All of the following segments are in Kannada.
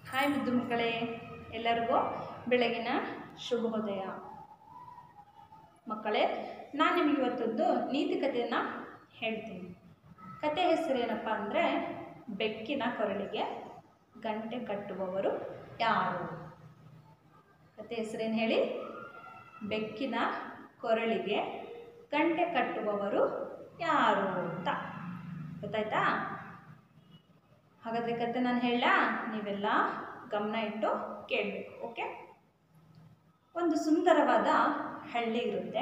ಹಾಯ್ ಮುದ್ದು ಮಕ್ಕಳೇ ಎಲ್ಲರಿಗೂ ಬೆಳಗಿನ ಶುಭೋದಯ ಮಕ್ಕಳೇ ನಾನು ನಿಮಗೆ ಇವತ್ತೊಂದು ನೀತಿ ಕಥೆಯನ್ನು ಹೇಳ್ತೀನಿ ಕತೆ ಹೆಸರೇನಪ್ಪ ಅಂದರೆ ಬೆಕ್ಕಿನ ಕೊರಳಿಗೆ ಗಂಟೆ ಕಟ್ಟುವವರು ಯಾರು ಕತೆ ಹೆಸರೇನು ಹೇಳಿ ಬೆಕ್ಕಿನ ಕೊರಳಿಗೆ ಗಂಟೆ ಕಟ್ಟುವವರು ಯಾರು ಅಂತ ಗೊತ್ತಾಯ್ತಾ ಹಾಗಾದರೆ ಕತೆ ನಾನು ಹೇಳ ನೀವೆಲ್ಲ ಗಮನ ಇಟ್ಟು ಕೇಳಬೇಕು ಓಕೆ ಒಂದು ಸುಂದರವಾದ ಹಳ್ಳಿ ಇರುತ್ತೆ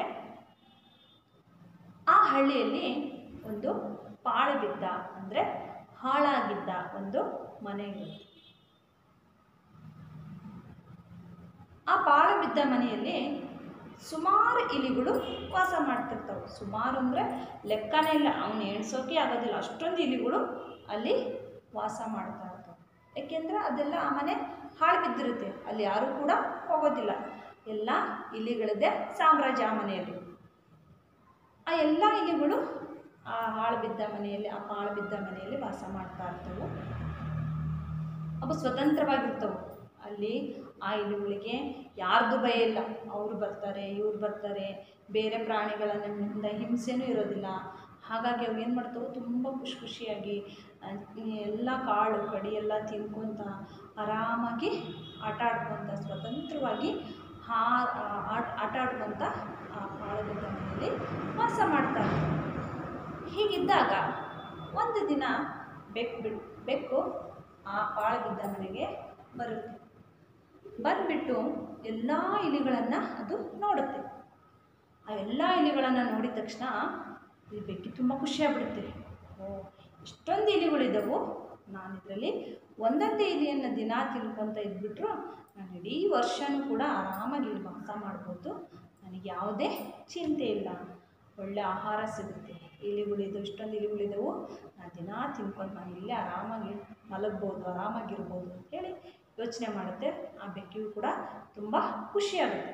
ಆ ಹಳ್ಳಿಯಲ್ಲಿ ಒಂದು ಪಾಳು ಬಿದ್ದ ಅಂದರೆ ಹಾಳಾಗಿದ್ದ ಒಂದು ಮನೆ ಇರುತ್ತೆ ಆ ಪಾಳು ಬಿದ್ದ ಮನೆಯಲ್ಲಿ ಸುಮಾರು ಇಲಿಗಳು ವಾಸ ಮಾಡ್ತಿರ್ತವೆ ಸುಮಾರು ಅಂದರೆ ಲೆಕ್ಕನೇ ಇಲ್ಲ ಅವನು ಎಣ್ಸೋಕೆ ಆಗೋದಿಲ್ಲ ಅಷ್ಟೊಂದು ಇಲಿಗಳು ಅಲ್ಲಿ ವಾಸ ಮಾಡ್ತಾ ಇರ್ತವೆ ಯಾಕೆಂದರೆ ಅದೆಲ್ಲ ಆ ಮನೆ ಹಾಳು ಬಿದ್ದಿರುತ್ತೆ ಅಲ್ಲಿ ಯಾರೂ ಕೂಡ ಹೋಗೋದಿಲ್ಲ ಎಲ್ಲ ಇಲಿಗಳದ್ದೇ ಸಾಮ್ರಾಜ್ಯ ಆ ಮನೆಯಲ್ಲಿ ಆ ಎಲ್ಲ ಇಲಿಗಳು ಆ ಹಾಳು ಬಿದ್ದ ಮನೆಯಲ್ಲಿ ಆ ಪಾಳು ಬಿದ್ದ ಮನೆಯಲ್ಲಿ ವಾಸ ಮಾಡ್ತಾ ಇರ್ತವೆ ಅವು ಸ್ವತಂತ್ರವಾಗಿರ್ತವೆ ಅಲ್ಲಿ ಆ ಇಲಿಗಳಿಗೆ ಯಾರ್ದು ಭಯ ಇಲ್ಲ ಅವರು ಬರ್ತಾರೆ ಇವ್ರು ಬರ್ತಾರೆ ಬೇರೆ ಪ್ರಾಣಿಗಳಿಂದ ಹಿಂಸೆನೂ ಇರೋದಿಲ್ಲ ಹಾಗಾಗಿ ಅವು ಏನು ಮಾಡ್ತವೆ ತುಂಬ ಖುಷಿ ಖುಷಿಯಾಗಿ ಆ, ಎಲ್ಲ ಕಾಳು ಕಡಿ ಎಲ್ಲ ತಿನ್ಕೊತ ಆರಾಮಾಗಿ ಆಟ ಆಡ್ಕೊತ ಸ್ವತಂತ್ರವಾಗಿ ಹಾ ಆಟ ಆಟ ಆಡ್ಕೊತ ಆ ಪಾಳದ ಮನೆಯಲ್ಲಿ ವಾಸ ಮಾಡ್ತಾರೆ ಹೀಗಿದ್ದಾಗ ಒಂದು ದಿನ ಬೆಕ್ಕು ಬಿಟ್ಟು ಬೆಕ್ಕು ಆ ಪಾಳಬಿದ್ದ ಮನೆಗೆ ಬರುತ್ತೆ ಬಂದುಬಿಟ್ಟು ಎಲ್ಲ ಇಲಿಗಳನ್ನು ಅದು ನೋಡುತ್ತೆ ಆ ಎಲ್ಲ ಇಲಿಗಳನ್ನು ನೋಡಿದ ತಕ್ಷಣ ಈ ಬೆಕ್ಕಿಗೆ ತುಂಬ ಖುಷಿಯಾಗ್ಬಿಡುತ್ತೆ ಓ ಇಷ್ಟೊಂದು ಇಲಿಗಳಿದ್ದವು ನಾನು ಇದರಲ್ಲಿ ಒಂದೊಂದೇ ಇಲಿಯನ್ನು ದಿನ ತಿನ್ಕೊತ ಇದ್ಬಿಟ್ರು ನಾನು ಇಡೀ ವರ್ಷನೂ ಕೂಡ ಆರಾಮಾಗಿ ಇಲ್ಲಿ ವಾಸ ಮಾಡ್ಬೋದು ನನಗೆ ಯಾವುದೇ ಚಿಂತೆ ಇಲ್ಲ ಒಳ್ಳೆ ಆಹಾರ ಸಿಗುತ್ತೆ ಇಲಿಗಳಿದ್ದು ಇಷ್ಟೊಂದು ಇಲಿಗಳಿದ್ದವು ನಾನು ದಿನ ತಿನ್ಕೊಂಡು ನಾನು ಇಲ್ಲೇ ಆರಾಮಾಗಿ ಮಲಗ್ಬೋದು ಆರಾಮಾಗಿರ್ಬೋದು ಅಂತೇಳಿ ಯೋಚನೆ ಮಾಡುತ್ತೆ ಆ ಬೆಕ್ಕಿಗೂ ಕೂಡ ತುಂಬ ಖುಷಿಯಾಗುತ್ತೆ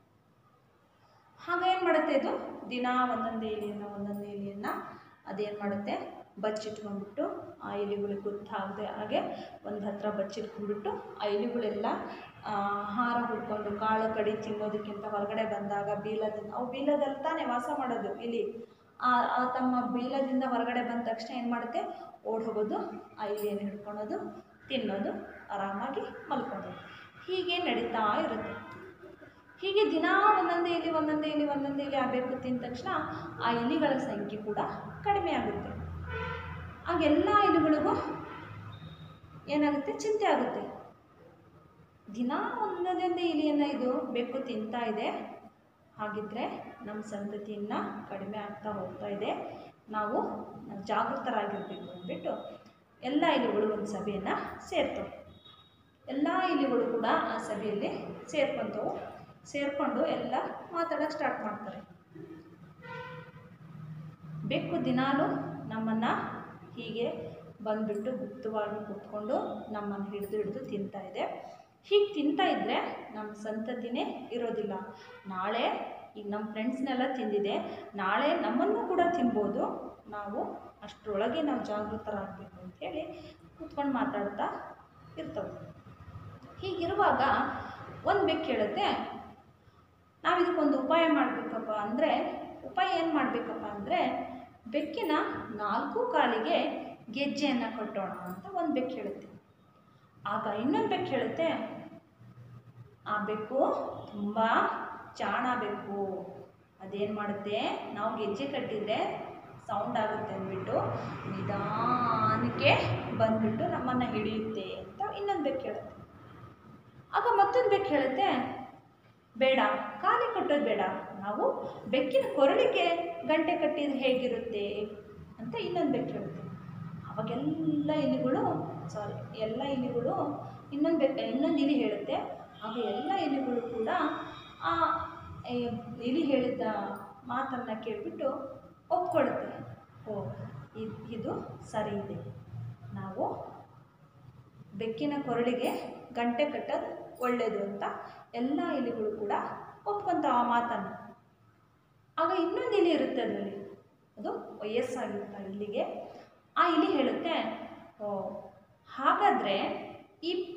ಆಗ ಏನು ಮಾಡುತ್ತೆ ಇದು ದಿನ ಒಂದೊಂದೇ ಎಲೆಯನ್ನು ಒಂದೊಂದೇ ಎಲೆಯನ್ನು ಅದೇನು ಮಾಡುತ್ತೆ ಬಚ್ಚಿಟ್ಕೊಂಡ್ಬಿಟ್ಟು ಆ ಎಲೆಗಳಿಗೆ ಗೊತ್ತಾಗದೆ ಹಾಗೆ ಒಂದು ಹತ್ರ ಬಚ್ಚಿಟ್ಕೊಂಡ್ಬಿಟ್ಟು ಆ ಎಲೆಗಳೆಲ್ಲ ಆ, ಆಹಾರ ಹುಡ್ಕೊಂಡು ಕಾಳು ಕಡಿ ತಿನ್ನೋದಕ್ಕಿಂತ ಹೊರಗಡೆ ಬಂದಾಗ ಬೀಲದಿಂದ ಅವು ಬೀಲದಲ್ಲಿ ತಾನೇ ವಾಸ ಮಾಡೋದು ಇಲಿ ಆ ಆ ತಮ್ಮ ಬೀಲದಿಂದ ಹೊರಗಡೆ ಬಂದ ತಕ್ಷಣ ಏನು ಮಾಡುತ್ತೆ ಓಡ್ ಹೋಗೋದು ಆ ಇಲಿಯನ್ನು ಹಿಡ್ಕೊಳೋದು ತಿನ್ನೋದು ಆರಾಮಾಗಿ ಮಲ್ಕೊಳ್ಳೋದು ಹೀಗೆ ನಡೀತಾ ಇರುತ್ತೆ ಹೀಗೆ ದಿನ ಒಂದೊಂದೇ ಇಲಿ ಒಂದೊಂದೇ ಇಲಿ ಒಂದೊಂದೇ ಇಲಿ ಆಗಬೇಕು ತಿಂದ ತಕ್ಷಣ ಆ ಇಲಿಗಳ ಸಂಖ್ಯೆ ಕೂಡ ಕಡಿಮೆ ಆಗುತ್ತೆ ಆಗ ಎಲ್ಲ ಇಲಿಗಳಿಗೂ ಏನಾಗುತ್ತೆ ಚಿಂತೆ ಆಗುತ್ತೆ ದಿನ ಒಂದೊಂದೇ ಇಲಿಯನ್ನು ಇದು ಬೆಕ್ಕು ತಿಂತಾ ಇದೆ ಹಾಗಿದ್ರೆ ನಮ್ಮ ಸಂತತಿಯನ್ನು ಕಡಿಮೆ ಆಗ್ತಾ ಹೋಗ್ತಾ ಇದೆ ನಾವು ಜಾಗೃತರಾಗಿರಬೇಕು ಅಂದ್ಬಿಟ್ಟು ಎಲ್ಲ ಇಲಿಗಳು ಒಂದು ಸಭೆಯನ್ನು ಸೇರ್ತವೆ ಎಲ್ಲ ಇಲಿಗಳು ಕೂಡ ಆ ಸಭೆಯಲ್ಲಿ ಸೇರ್ಕೊಂತವು ಸೇರಿಕೊಂಡು ಎಲ್ಲ ಮಾತಾಡೋಕ್ಕೆ ಸ್ಟಾರ್ಟ್ ಮಾಡ್ತಾರೆ ಬೆಕ್ಕು ದಿನಾಲು ನಮ್ಮನ್ನು ಹೀಗೆ ಬಂದುಬಿಟ್ಟು ಗುಪ್ತವಾಗಿ ಕೂತ್ಕೊಂಡು ನಮ್ಮನ್ನು ಹಿಡಿದು ಹಿಡಿದು ತಿಂತಾ ಇದೆ ಹೀಗೆ ತಿಂತಾ ಇದ್ದರೆ ನಮ್ಮ ಸಂತತಿನೇ ಇರೋದಿಲ್ಲ ನಾಳೆ ಈಗ ನಮ್ಮ ಫ್ರೆಂಡ್ಸ್ನೆಲ್ಲ ತಿಂದಿದೆ ನಾಳೆ ನಮ್ಮನ್ನು ಕೂಡ ತಿನ್ಬೋದು ನಾವು ಅಷ್ಟರೊಳಗೆ ನಾವು ಜಾಗೃತರಾಗಬೇಕು ಅಂಥೇಳಿ ಕೂತ್ಕೊಂಡು ಮಾತಾಡ್ತಾ ಇರ್ತವೆ ಹೀಗಿರುವಾಗ ಒಂದು ಬೆಕ್ಕು ಹೇಳುತ್ತೆ ನಾವು ಇದಕ್ಕೊಂದು ಉಪಾಯ ಮಾಡಬೇಕಪ್ಪ ಅಂದರೆ ಉಪಾಯ ಏನು ಮಾಡಬೇಕಪ್ಪ ಅಂದರೆ ಬೆಕ್ಕಿನ ನಾಲ್ಕು ಕಾಲಿಗೆ ಗೆಜ್ಜೆಯನ್ನು ಕಟ್ಟೋಣ ಅಂತ ಒಂದು ಬೆಕ್ಕು ಹೇಳುತ್ತೆ ಆಗ ಇನ್ನೊಂದು ಬೆಕ್ಕು ಹೇಳುತ್ತೆ ಆ ಬೆಕ್ಕು ತುಂಬ ಚಾಣ ಬೇಕು ಅದೇನು ಮಾಡುತ್ತೆ ನಾವು ಗೆಜ್ಜೆ ಕಟ್ಟಿದರೆ ಸೌಂಡ್ ಆಗುತ್ತೆ ಅಂದ್ಬಿಟ್ಟು ನಿಧಾನಕ್ಕೆ ಬಂದುಬಿಟ್ಟು ನಮ್ಮನ್ನು ಹಿಡಿಯುತ್ತೆ ಅಂತ ಇನ್ನೊಂದು ಬೆಕ್ಕು ಹೇಳುತ್ತೆ ಆಗ ಮತ್ತೊಂದು ಬೆಕ್ಕು ಹೇಳುತ್ತೆ ಬೇಡ ಕಾಲಿ ಕಟ್ಟೋದು ಬೇಡ ನಾವು ಬೆಕ್ಕಿನ ಕೊರಳಿಗೆ ಗಂಟೆ ಕಟ್ಟಿದ್ರೆ ಹೇಗಿರುತ್ತೆ ಅಂತ ಇನ್ನೊಂದು ಬೆಕ್ಕು ಹೇಳುತ್ತೆ ಅವಾಗೆಲ್ಲ ಇಲಿಗಳು ಸಾರಿ ಎಲ್ಲ ಇಲಿಗಳು ಇನ್ನೊಂದು ಬೆಕ್ಕ ಇನ್ನೊಂದು ಇಲಿ ಹೇಳುತ್ತೆ ಆಗ ಎಲ್ಲ ಇಲಿಗಳು ಕೂಡ ಆ ಏ, ಇಲಿ ಹೇಳಿದ ಮಾತನ್ನು ಕೇಳಿಬಿಟ್ಟು ಒಪ್ಕೊಳುತ್ತೆ ಓ ಇದ್- ಇದು ಸರಿ ಇದೆ ನಾವು ಬೆಕ್ಕಿನ ಕೊರಳಿಗೆ ಗಂಟೆ ಕಟ್ಟೋದು ಒಳ್ಳೆಯದು ಅಂತ ಎಲ್ಲ ಇಲಿಗಳು ಕೂಡ ಒಪ್ಕೊಂತಾವ ಆ ಮಾತನ್ನು ಆಗ ಇನ್ನೊಂದು ಇಲಿ ಇರುತ್ತೆ ಅದರಲ್ಲಿ ಅದು ವಯಸ್ಸಾಗಿರುತ್ತೆ ಆ ಇಲಿಗೆ ಆ ಇಲಿ ಹೇಳುತ್ತೆ ಓ ಹಾಗಾದರೆ ಈ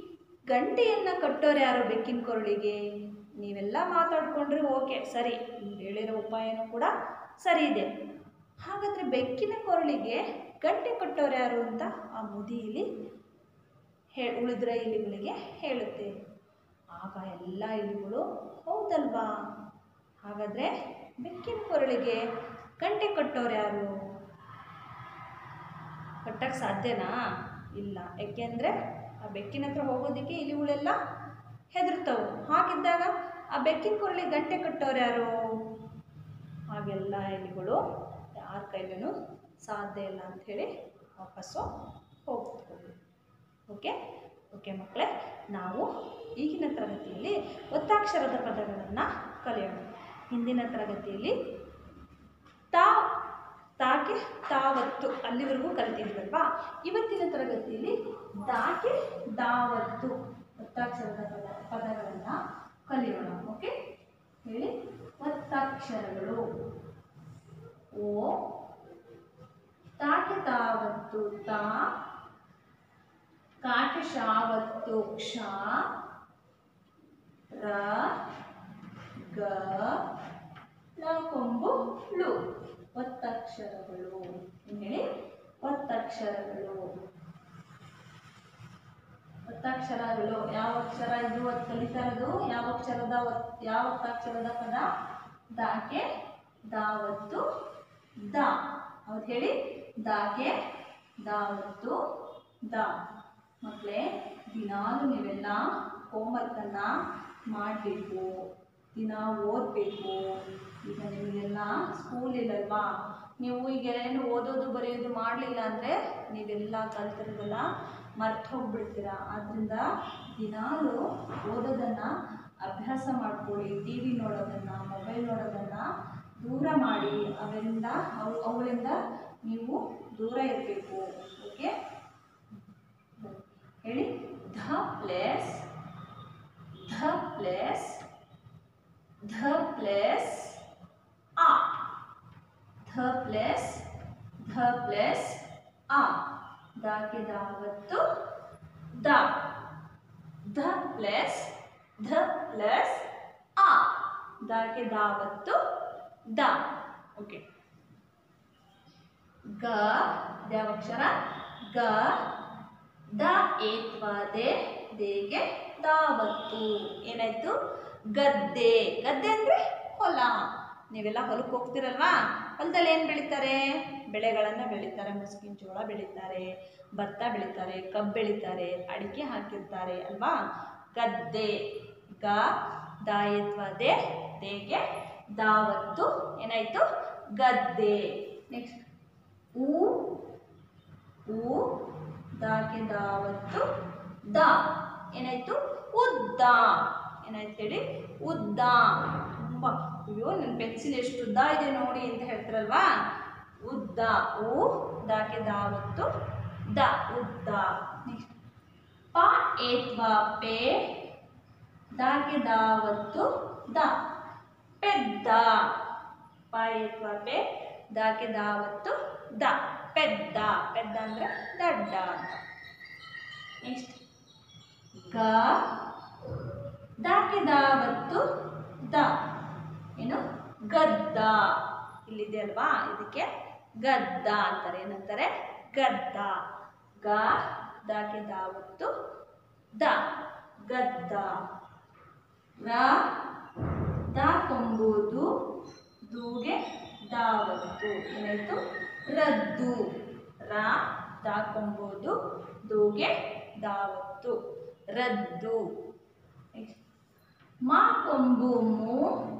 ಗಂಟೆಯನ್ನು ಕಟ್ಟೋರು ಯಾರು ಬೆಕ್ಕಿನ ಕೊರಳಿಗೆ ನೀವೆಲ್ಲ ಮಾತಾಡ್ಕೊಂಡ್ರೆ ಓಕೆ ಸರಿ ನೀವು ಹೇಳಿರೋ ಉಪಾಯನೂ ಕೂಡ ಸರಿ ಇದೆ ಹಾಗಾದರೆ ಬೆಕ್ಕಿನ ಕೊರಳಿಗೆ ಗಂಟೆ ಕಟ್ಟೋರು ಯಾರು ಅಂತ ಆ ಮುದಿ ಇಲಿ ಹೇ ಉಳಿದ್ರ ಇಲಿಗಳಿಗೆ ಹೇಳುತ್ತೆ ಆಗ ಎಲ್ಲ ಇಲಿಗಳು ಹೌದಲ್ವಾ ಹಾಗಾದರೆ ಬೆಕ್ಕಿನ ಕೊರಳಿಗೆ ಗಂಟೆ ಕಟ್ಟೋರು ಯಾರು ಕಟ್ಟಕ್ಕೆ ಸಾಧ್ಯನಾ ಇಲ್ಲ ಯಾಕೆಂದರೆ ಆ ಬೆಕ್ಕಿನ ಹತ್ರ ಹೋಗೋದಕ್ಕೆ ಇಲಿಗಳೆಲ್ಲ ಹೆದರ್ತವು ಹಾಗಿದ್ದಾಗ ಆ ಬೆಕ್ಕಿನ ಕೊರಳಿಗೆ ಗಂಟೆ ಕಟ್ಟೋರು ಯಾರು ಹಾಗೆಲ್ಲ ಇಲಿಗಳು ಯಾರ ಕೈಲೂ ಸಾಧ್ಯ ಇಲ್ಲ ಅಂಥೇಳಿ ವಾಪಸ್ಸು ಹೋಗ್ತವೆ ಓಕೆ ಓಕೆ ಮಕ್ಕಳೇ ನಾವು ಈಗಿನ ತರಗತಿಯಲ್ಲಿ ಒತ್ತಾಕ್ಷರದ ಪದಗಳನ್ನು ಕಲಿಯೋಣ ಹಿಂದಿನ ತರಗತಿಯಲ್ಲಿ ತಾ ತಾಕೆ ತಾವತ್ತು ಅಲ್ಲಿವರೆಗೂ ಕಲಿತಿದ್ವಲ್ವಾ ಇವತ್ತಿನ ತರಗತಿಯಲ್ಲಿ ದಾಕೆ ದಾವತ್ತು ಒತ್ತಾಕ್ಷರದ ಪದ ಪದಗಳನ್ನು ಕಲಿಯೋಣ ಓಕೆ ಹೇಳಿ ಒತ್ತಾಕ್ಷರಗಳು ಓ ತಾಕೆ ತಾವತ್ತು ತಾ ಕಾಕೆ ಶಾವತ್ತು ಕ್ಷ ರ ಗ ಳ ಕೊಂಬು ಳು ಒತ್ತಕ್ಷರಗಳು ಏನ್ ಹೇಳಿ ಒತ್ತಕ್ಷರಗಳು ಒತ್ತಕ್ಷರಗಳು ಯಾವ ಅಕ್ಷರ ಇದು ಒತ್ ಕಲಿತಾ ಇರೋದು ಯಾವ ಅಕ್ಷರದ ಒತ್ ಯಾವ ಒತ್ತಕ್ಷರದ ಪದ ದಾಕೆ ದಾವತ್ತು ದ ಹೌದು ಹೇಳಿ ದಾಕೆ ದಾವತ್ತು ದ ಮಕ್ಕಳೇ ದಿನಾಲು ನೀವೆಲ್ಲ ಹೋಮ್ವರ್ಕನ್ನು ಮಾಡಬೇಕು ದಿನ ಓದಬೇಕು ಈಗ ನಿಮಗೆಲ್ಲ ಸ್ಕೂಲ್ ಇಲ್ಲಲ್ವಾ ನೀವು ಈಗ ಏನು ಓದೋದು ಬರೆಯೋದು ಮಾಡಲಿಲ್ಲ ಅಂದರೆ ನೀವೆಲ್ಲ ಕಲ್ತಿರೋದೆಲ್ಲ ಮರ್ತು ಹೋಗ್ಬಿಡ್ತೀರ ಆದ್ದರಿಂದ ದಿನಾಲು ಓದೋದನ್ನು ಅಭ್ಯಾಸ ಮಾಡ್ಕೊಳ್ಳಿ ಟಿ ವಿ ನೋಡೋದನ್ನು ಮೊಬೈಲ್ ನೋಡೋದನ್ನು ದೂರ ಮಾಡಿ ಅವರಿಂದ ಅವು ಅವುಗಳಿಂದ ನೀವು ದೂರ ಇರಬೇಕು ಓಕೆ ಹೇಳಿ ಧ ಪ್ಲೇಸ್ ಧ ಪ್ಲೇಸ್ ಧ ಪ್ಲೇಸ್ ಆ ಧ ಪ್ಲೇಸ್ ಧ ಪ್ಲೇಸ್ ಆ ದಾಗೆ ದಾವತ್ತು ದ ಧ ಪ್ಲೇಸ್ ಧ ಪ್ಲೇಸ್ ಆ ದಾಗೆ ದಾವತ್ತು ದ ಓಕೆ ಗ ದೇವಕ್ಷರ ಗ ದ ಏತ್ವ ದೇ ದೇಗೆ ದಾವತ್ತು ಏನಾಯ್ತು ಗದ್ದೆ ಗದ್ದೆ ಅಂದರೆ ಹೊಲ ನೀವೆಲ್ಲ ಹೊಲಕ್ಕೆ ಹೋಗ್ತಿರಲ್ವಾ ಹೊಲದಲ್ಲಿ ಏನು ಬೆಳೀತಾರೆ ಬೆಳೆಗಳನ್ನು ಬೆಳೀತಾರೆ ಮುಸ್ಕಿನ ಜೋಳ ಬೆಳೀತಾರೆ ಭತ್ತ ಬೆಳೀತಾರೆ ಕಬ್ಬು ಬೆಳೀತಾರೆ ಅಡಿಕೆ ಹಾಕಿರ್ತಾರೆ ಅಲ್ವಾ ಗದ್ದೆ ಗ ದಾಯತ್ವ ದೇ ದೇಗೆ ದಾವತ್ತು ಏನಾಯ್ತು ಗದ್ದೆ ನೆಕ್ಸ್ಟ್ ಊ ಊ ದಾಗೆ ದಾವತ್ತು ದ ಏನಾಯ್ತು ಉದ್ದ ಏನಾಯ್ತು ಹೇಳಿ ಉದ್ದ ತುಂಬ ಅಯ್ಯೋ ನನ್ನ ಪೆನ್ಸಿಲ್ ಎಷ್ಟು ಉದ್ದ ಇದೆ ನೋಡಿ ಅಂತ ಹೇಳ್ತಾರಲ್ವಾ ಉದ್ದ ಉ ದಾಗೆ ದಾವತ್ತು ದ ಉದ್ದ ನೆಕ್ಸ್ಟ್ ಪ ಏತ್ವ ಪೇ ದಾಗೆ ದಾವತ್ತು ದ ಪೆದ್ದ ಪ ಏತ್ವ ಪೇ ದಾಗೆ ದಾವತ್ತು ದ ಪೆದ್ದ ಪೆದ್ದ ಅಂದರೆ ದಡ್ಡ ಅಂತ ನೆಕ್ಸ್ಟ್ ಗ ದಾಕೆ ದಾವತ್ತು ದ ಏನು ಗದ್ದ ಇಲ್ಲಿದೆ ಅಲ್ವಾ ಇದಕ್ಕೆ ಗದ್ದ ಅಂತಾರೆ ಏನಂತಾರೆ ಗದ್ದ ಗ ದಾಕೆ ದಾವತ್ತು ದ ಗದ್ದ ರ ದ ಕೊಂಬುದು ದೂಗೆ ದಾವತ್ತು ಏನಾಯ್ತು ರದ್ದು ರ ದ ಕೊಂಬುದು ದೂಗೆ ದಾವತ್ತು ರದ್ದು ಮಾ ಕೊಂಬು ಮು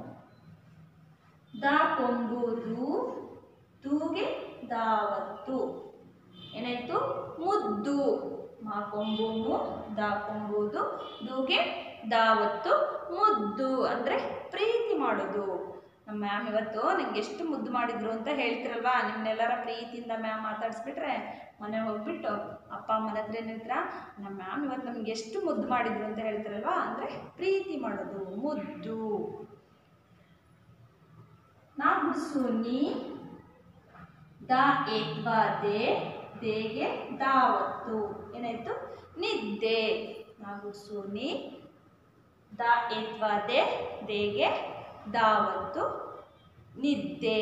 ದ ಕೊಂಬುದು ದೂಗೆ ದಾವತ್ತು ಏನಾಯ್ತು ಮುದ್ದು ಮಾ ಕೊಂಬು ಮು ದ ಕೊಂಬುದು ದೂಗೆ ದಾವತ್ತು ಮುದ್ದು ಅಂದರೆ ಪ್ರೀತಿ ಮಾಡೋದು ನಮ್ಮ ಮ್ಯಾಮ್ ಇವತ್ತು ನಂಗೆ ಎಷ್ಟು ಮುದ್ದು ಮಾಡಿದ್ರು ಅಂತ ಹೇಳ್ತಿರಲ್ವಾ ನಿಮ್ಮನ್ನೆಲ್ಲರ ಪ್ರೀತಿಯಿಂದ ಮ್ಯಾಮ್ ಮಾತಾಡಿಸ್ಬಿಟ್ರೆ ಮನೆ ಹೋಗ್ಬಿಟ್ಟು ಅಪ್ಪ ಅಮ್ಮನ ಹತ್ರ ಏನಿರ್ತೀರ ನಮ್ಮ ಮ್ಯಾಮ್ ಇವತ್ತು ನಮ್ಗೆ ಎಷ್ಟು ಮುದ್ದು ಮಾಡಿದ್ರು ಅಂತ ಹೇಳ್ತಿರಲ್ವಾ ಅಂದರೆ ಪ್ರೀತಿ ಮಾಡೋದು ಮುದ್ದು ನಾ ಹುಡ್ಸು ನೀ ದ ಏತ್ವ ದೇ ದೇಗೆ ದಾವತ್ತು ಏನಾಯ್ತು ನಿದ್ದೆ ನಾಗುಡ್ಸು ನಿ ದ ಎತ್ವ ದೆ ದೇಗೆ ದಾವತ್ತು ನಿದ್ದೆ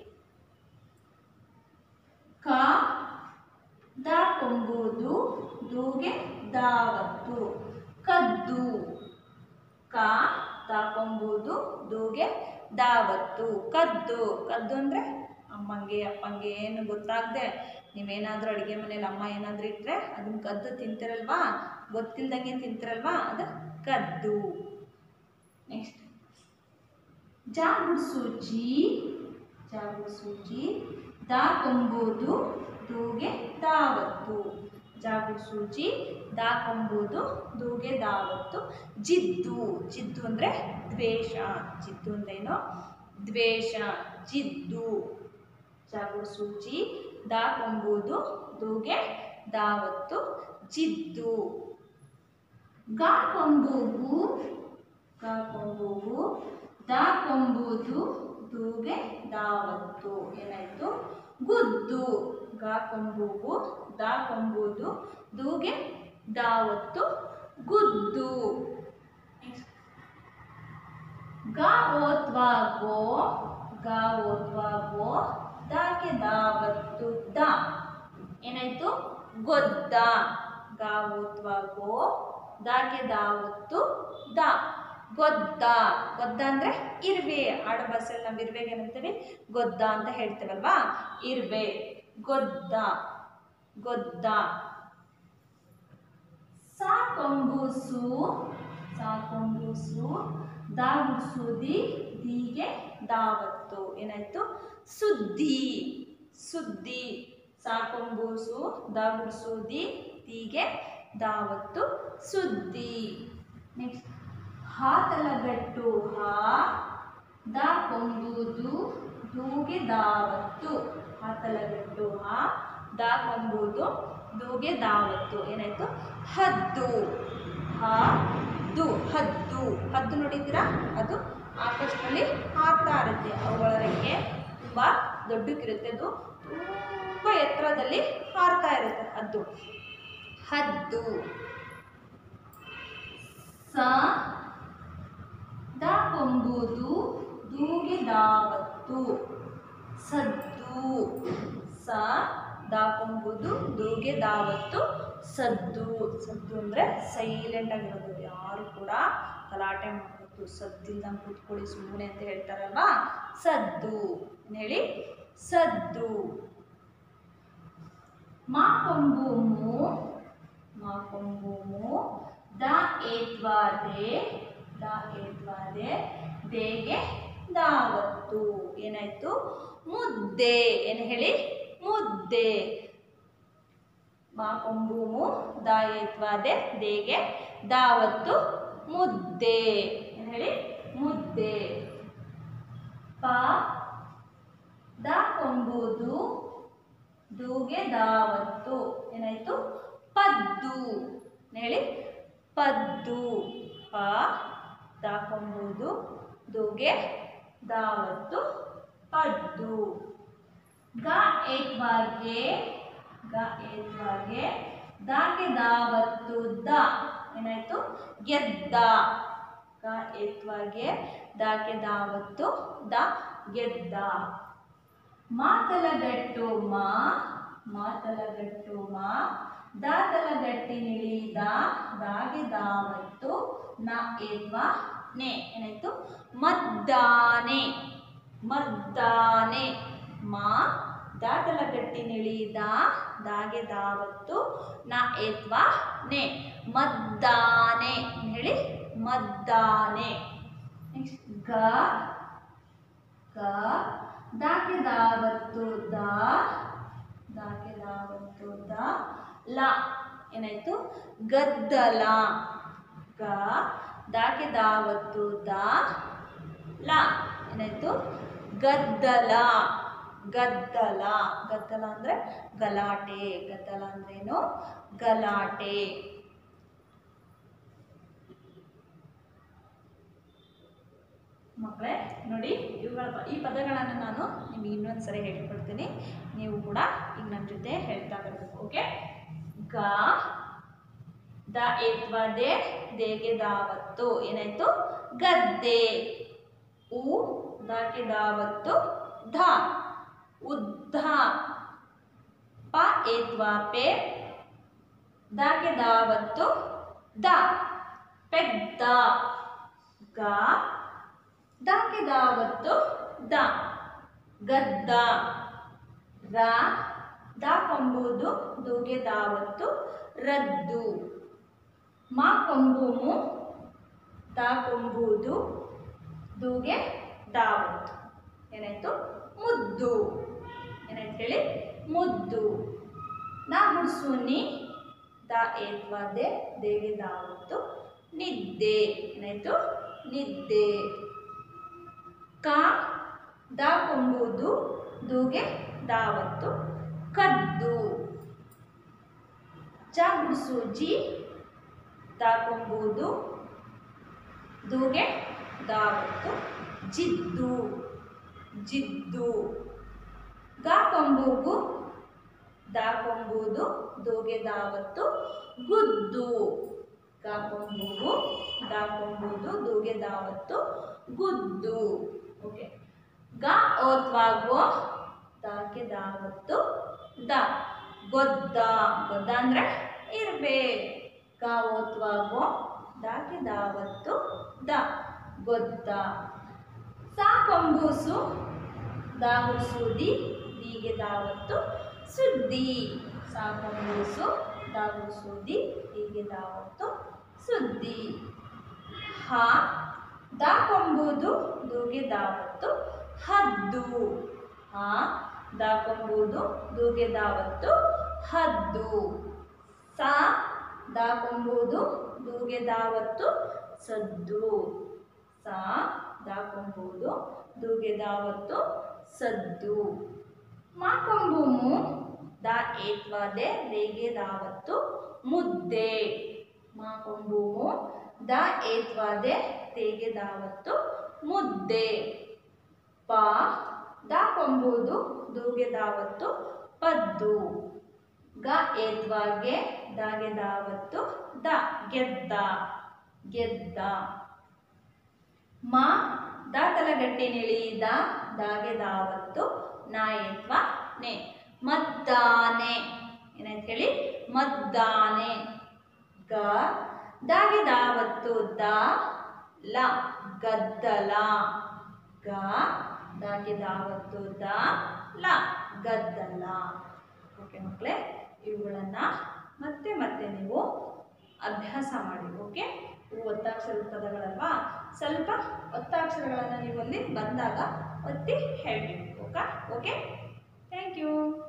ಕ ದ ಕೊಂಬುದು ದೂಗೆ ದಾವತ್ತು ಕದ್ದು ಕ ದ ಕೊಂಬುದು ದೂಗೆ ದಾವತ್ತು ಕದ್ದು ಕದ್ದು ಅಂದರೆ ಅಮ್ಮಂಗೆ ಅಪ್ಪಂಗೆ ಏನು ಗೊತ್ತಾಗದೆ ನೀವೇನಾದರೂ ಅಡುಗೆ ಮನೇಲಿ ಅಮ್ಮ ಏನಾದರೂ ಇಟ್ಟರೆ ಅದನ್ನ ಕದ್ದು ತಿಂತಿರಲ್ವಾ ಗೊತ್ತಿಲ್ದಂಗೆ ತಿಂತಿರಲ್ವಾ ಅದು ಕದ್ದು ನೆಕ್ಸ್ಟ್ ಜಾಗುಡ್ಸು ಜಿ ಜಾಗುಡ್ಸು ಜಿ ದಾ ಕೊಂಬುದು ದೂಗೆ ದಾವತ್ತು ಜಾಗುಡ್ಸು ಜಿ ದಾ ಕೊಂಬುದು ದೂಗೆ ದಾವತ್ತು ಜಿದ್ದು ಜಿದ್ದು ಅಂದರೆ ದ್ವೇಷ ಜಿದ್ದು ಅಂದ್ರೇನು ದ್ವೇಷ ಜಿದ್ದು ಜಾಗುಡ್ಸು ಜಿ ದಾ ಕೊಂಬುದು ದೂಗೆ ದಾವತ್ತು ಜಿದ್ದು ಗಾ ಕೊಂಬುಗು ಗಾ ಕೊಂಬುಗು ದಾ ಕೊಂಬುದು ದೂಗೆ ದಾವತ್ತು ಏನಾಯಿತು ಗುದ್ದು ಗಾ ಕೊಂಬುಗು ದಾ ಕೊಂಬುದು ದೂಗೆ ದಾವತ್ತು ಗುದ್ದು ಗಾ ಓತ್ವಾ ಗೋ ಗಾ ಓತ್ವಾ ಗೋ ದಾಗೆ ದಾವತ್ತು ದ ಏನಾಯ್ತು ಗೊದ್ದ ಗಾ ಓತ್ವಾ ಗೋ ದಾಗೆ ದಾವತ್ತು ದ ಗೊದ್ದ ಗೊದ್ದ ಅಂದರೆ ಇರ್ವೆ ಆಡ ಭಾಷೆಯಲ್ಲಿ ನಾವು ಇರ್ವೆಗೆ ಏನಂತೀವಿ ಗೊದ್ದ ಅಂತ ಹೇಳ್ತೇವಲ್ವಾ ಇರ್ವೆ ಗೊದ್ದ ಗೊದ್ದ ಸಾಕೊಂಬೂಸು ಸಾಕೊಂಬೂಸು ದಾಗುಡ್ಸುದಿ ದೀಗೆ ದಾವತ್ತು ಏನಾಯ್ತು ಸುದ್ದಿ ಸುದ್ದಿ ಸಾಕೊಂಬೂಸು ದಾಗುಡ್ಸುದಿ ದೀಗೆ ದಾವತ್ತು ಸುದ್ದಿ ನೆಕ್ಸ್ಟ್ ಹಾತಲಗಟ್ಟು ಹಾ ದಾ ಕೊಂಬುದು ದೂಗೆ ದಾವತ್ತು ಹಾತಲಗಟ್ಟು ಹಾ ದಾ ಕೊಂಬುದು ದೂಗೆ ದಾವತ್ತು ಏನಾಯ್ತು ಹದ್ದು ಹಾ ದು ಹದ್ದು ಹದ್ದು ನೋಡಿದ್ದೀರಾ ಅದು ಆಕಾಶದಲ್ಲಿ ಹಾರ್ತಾ ಇರುತ್ತೆ ಅವುಗಳ ರೆಕ್ಕೆ ತುಂಬ ದೊಡ್ಡಕ್ಕಿರುತ್ತೆ ಅದು ತುಂಬ ಎತ್ತರದಲ್ಲಿ ಹಾರ್ತಾ ಇರುತ್ತೆ ಹದ್ದು ಹದ್ದು ಸ ದ ಕೊಂಬುದು ದೂಗೆ ದಾವತ್ತು ಸದ್ದು ಸ ದ ಕೊಂಬುದು ದೂಗೆ ದಾವತ್ತು ಸದ್ದು ಸದ್ದು ಅಂದರೆ ಸೈಲೆಂಟ್ ಆಗಿರೋದು ಯಾರು ಕೂಡ ಗಲಾಟೆ ಮಾಡಬೇಕು ಸದ್ದಿಲ್ದಂಗೆ ಕೂತ್ಕೊಳ್ಳಿ ಸುಮ್ಮನೆ ಅಂತ ಹೇಳ್ತಾರಲ್ವಾ ಸದ್ದು ಏನ್ ಹೇಳಿ ಸದ್ದು ಮಾ ಕೊಂಬುಮು ಮಾ ಕೊಂಬುಮು ದ ಏತ್ವಾದೆ ದ ಏತ್ವಾದೆ ದೇಗೆ ದಾವತ್ತು ಏನಾಯ್ತು ಮುದ್ದೆ ಏನು ಹೇಳಿ ಮುದ್ದೆ ಮಾ ಕೊಂಬುಮು ದ ಏತ್ವಾದೆ ದೇಗೆ ದಾವತ್ತು ಮುದ್ದೆ ಏನು ಹೇಳಿ ಮುದ್ದೆ ಪ ದ ಕೊಂಬುದು ದೂಗೆ ದಾವತ್ತು ಏನಾಯ್ತು ಪದ್ದು ಏನ್ ಹೇಳಿ ಪದ್ದು ಪ ದಾಕೊಂಬುದು ದೂಗೆ ದಾವತ್ತು ಪದ್ದು ಗ ಏತ್ವಾಗೆ ಗ ಏತ್ವಾಗೆ ದಾಗೆ ದಾವತ್ತು ದ ಏನಾಯ್ತು ಗೆದ್ದ ಗ ಏತ್ವಾಗೆ ದಾಗೆ ದಾವತ್ತು ದ ಗೆದ್ದ ಮಾತಲಗಟ್ಟು ಮಾ ಮಾತಲಗಟ್ಟು ಮಾ ದಾತಲಗಟ್ಟಿನಿಳಿದ ದಾಗೆ ದಾವತ್ತು ನ ಏತ್ವ ನೆ ಏನಾಯ್ತು ಮದ್ದಾನೆ ಮದ್ದಾನೆ ಮಾ ದಾತಲಗಟ್ಟಿನಿಳಿದ ದಾಗೆ ದಾವತ್ತು ನ ಏತ್ವ ನೆ ಮದ್ದಾನೆ ಏನ್ ಹೇಳಿ ಮದ್ದಾನೆ ನೆಕ್ಸ್ಟ್ ಗ ಗ ದಾಕೆ ದಾವತ್ತು ದ ದಾಕೆ ದಾವತ್ತು ದ ಲ ಏನಾಯ್ತು ಗದ್ದಲ ಗ ದಾಕೆ ದಾವತ್ತು ದ ಲ ಏನಾಯ್ತು ಗದ್ದಲ ಗದ್ದಲ ಗದ್ದಲ ಅಂದರೆ ಗಲಾಟೆ ಗದ್ದಲ ಅಂದ್ರೇನು ಗಲಾಟೆ ಮಕ್ಕಳೇ ನೋಡಿ ಇವುಗಳ ಈ ಪದಗಳನ್ನು ನಾನು ನಿಮಗೆ ಇನ್ನೊಂದು ಸರಿ ಹೇಳ್ಕೊಡ್ತೀನಿ ನೀವು ಕೂಡ ಈಗ ನನ್ನ ಜೊತೆ ಹೇಳ್ತಾ ಬರಬೇಕು ಓಕೆ ಗ ದ ಏತ್ವ ದೇ ದೇಗೆ ದಾವತ್ತು ಏನಾಯ್ತು ಗದ್ದೆ ಉ ದಾಗೆ ದಾವತ್ತು ಧ ಉದ್ದ ಪ ಏತ್ವ ಪೆ ದಾಗೆ ದಾವತ್ತು ದ ಪೆದ್ದ ಗ ದಾಗೆ ದಾವತ್ತು ದ ಗದ್ದ ರ ದ ಕೊಂಬುದು ದೂಗೆ ದಾವತ್ತು ರದ್ದು ಮಾ ಕೊಂಬುಮು ದ ಕೊಂಬುದು ದೂಗೆ ದಾವತ್ತು ಏನಾಯ್ತು ಮುದ್ದು ಏನಾಯ್ತು ಹೇಳಿ ಮುದ್ದು ನಾ ಗುಡ್ಸುನಿ ದ ಏತ್ವಾದೆ ದೇಗೆ ದಾವತ್ತು ನಿದ್ದೆ ಏನಾಯ್ತು ನಿದ್ದೆ ಕ ದ ಕೊಂಬುದು ದೂಗೆ ದಾವತ್ತು ಕದ್ದು ಚ ಗುಡ್ಸು ಜಿ ದ ಕೊಂಬುದು ದೂಗೆ ದಾವತ್ತು ಜಿದ್ದು ಜಿದ್ದು ಗ ಕೊಂಬುಗು ದ ಕೊಂಬುದು ದೂಗೆ ದಾವತ್ತು ಗುದ್ದು ಗ ಕೊಂಬುಗು ದ ಕೊಂಬುದು ದೂಗೆ ದಾವತ್ತು ಗುದ್ದು ಓಕೆ ಗ ಓತ್ವಾಗೋ ದಾಗೆ ದಾವತ್ತು ದ ಗೊದ್ದ ಗೊದ್ದ ಅಂದ್ರೆ ಇರ್ಬೇ ಗ ಓತ್ವಾಗೋ ದಾಗೆ ದಾವತ್ತು ದ ಗೊದ್ದ ಸಾ ಕೊಂಬೂಸು ದಾಗುಸೂದಿ ದೀಗೆ ದಾವತ್ತು ಸುದ್ದಿ ಸಾ ಕೊಂಬೂಸು ದಾಗುಸೂದಿ ಹೀಗೆ ದಾವತ್ತು ಸುದ್ದಿ ಹ ದ ಕೊಂಬುದು ದೂಗೆ ದಾವತ್ತು ಹದ್ದು ಹ ದ ಕೊಂಬುದು ದೂಗೆ ದಾವತ್ತು ಹದ್ದು ಸ ದ ಕೊಂಬುದು ದೂಗೆ ದಾವತ್ತು ಸದ್ದು ಸ ದ ಕೊಂಬುದು ದೂಗೆ ದಾವತ್ತು ಸದ್ದು ಮಾ ಕೊಂಬುಮು ದ ಏತ್ವಾದೆ ರೇಗೆ ದಾವತ್ತು ಮುದ್ದೆ ಮಾ ಕೊಂಬುಮು ದ ಏತ್ವಾದೆ ತೇಗೆ ದಾವತ್ತು ಮುದ್ದೆ ಪ ದ ಕೊಂಬುದು ದೂಗೆ ದಾವತ್ತು ಪದ್ದು ಗ ಏತ್ವಾಗೆ ದಾಗೆ ದಾವತ್ತು ದ ಗೆದ್ದ ಗೆದ್ದ ಮ ದ ತಲಗಟ್ಟೆ ನಿಳಿದ ದಾಗೆ ದಾವತ್ತು ನಾಯತ್ವ ನೆ ಮದ್ದಾನೆ ಏನಾಯ್ತು ಹೇಳಿ ಮದ್ದಾನೆ ಗ ದಾಗೆ ದಾವತ್ತು ದ ಲ ಗದ್ದಲ ಗ ದಾಗೆ ದಾವತ್ತು ದ ಲ ಗದ್ದಲ ಓಕೆ ಮಕ್ಕಳೇ ಇವುಗಳನ್ನು ಮತ್ತೆ ಮತ್ತೆ ನೀವು ಅಭ್ಯಾಸ ಮಾಡಿ ಓಕೆ ಇವು ಒತ್ತಾಕ್ಷರದ ಪದಗಳಲ್ವಾ ಸ್ವಲ್ಪ ಒತ್ತಾಕ್ಷರಗಳನ್ನು ನೀವು ಅಲ್ಲಿ ಬಂದಾಗ ಒತ್ತಿ ಹೇಳಬೇಕು ಓಕೆ ಓಕೆ ಥ್ಯಾಂಕ್ ಯು